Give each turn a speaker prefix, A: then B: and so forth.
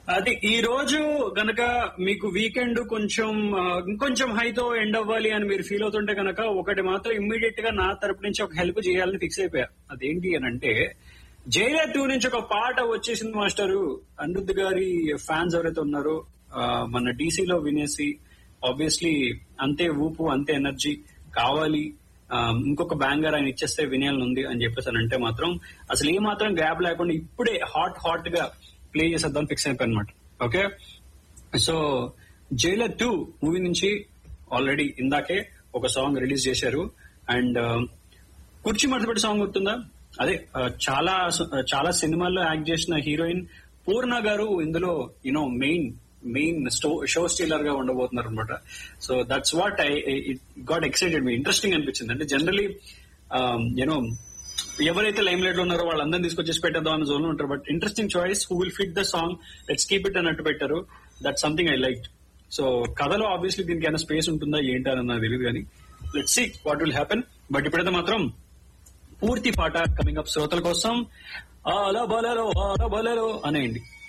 A: అది ఈ రోజు గనక మీకు వీకెండ్ కొంచెం ఆ, ఇంకొంచెం హైతో ఎండ్ అవ్వాలి అని మీరు ఫీల్ అవుతుంటే గనక ఒకటి మాత్రం ఇమ్మీడియట్ గా నా తరపు నుంచి ఒక హెల్ప్ చేయాలని ఫిక్స్ అయిపోయా అదేంటి అని అంటే జైలర్ టూ నుంచి ఒక పాట వచ్చేసింది మాస్టరు అనిరుద్ధ్ గారి ఫ్యాన్స్ ఎవరైతే ఉన్నారో ఆ, మన డీసీలో వినేసి ఆబ్వియస్లీ అంతే ఊపు అంతే ఎనర్జీ కావాలి ఆ, ఇంకొక బ్యాంగర్ ఆయన ఇచ్చేస్తే వినేయాలని ఉంది అని చెప్పేసి అని అంటే మాత్రం అసలు ఏ మాత్రం గ్యాప్ లేకుండా ఇప్పుడే హాట్ హాట్ గా ప్లే చేసేద్దాం ఫిక్స్ అయిపోయి అనమాట okay so Jailer two movie నుంచి ఆల్రెడీ ఇందాకే ఒక సాంగ్ రిలీజ్ చేశారు అండ్ కుర్చీ మడతపెట్టి సాంగ్ గుర్తుందా అదే ఆ, చాలా చాలా సినిమాల్లో యాక్ట్ చేసిన హీరోయిన్ పూర్ణ గారు ఇందులో you know main main show stealer గా ఉండబోతున్నారు అనమాట so that's what I got excited మీ ఇంట్రెస్టింగ్ అనిపించింది అంటే జనరలీ యూనో ఎవరైతే లైమ్ లైట్ లో ఉన్నారో వాళ్ళందరినీ తీసుకొచ్చేసి పెట్టేద్దాం అన్న జోన్ ఉంటారు but interesting choice who will fit the song let's keep it అన్నట్టు పెట్టారు that something I like so కథలో ఆబ్వియస్లీ దీనికి ఏమైనా స్పేస్ ఉంటుందా ఏంటి అని నాకు తెలియదు కానీ let see what will happen but ఇప్పుడైతే మాత్రం పూర్తి పాట కమింగ్ అప్ శ్రోతల కోసం ఆల బలలో ఆల బలలో అనేయండి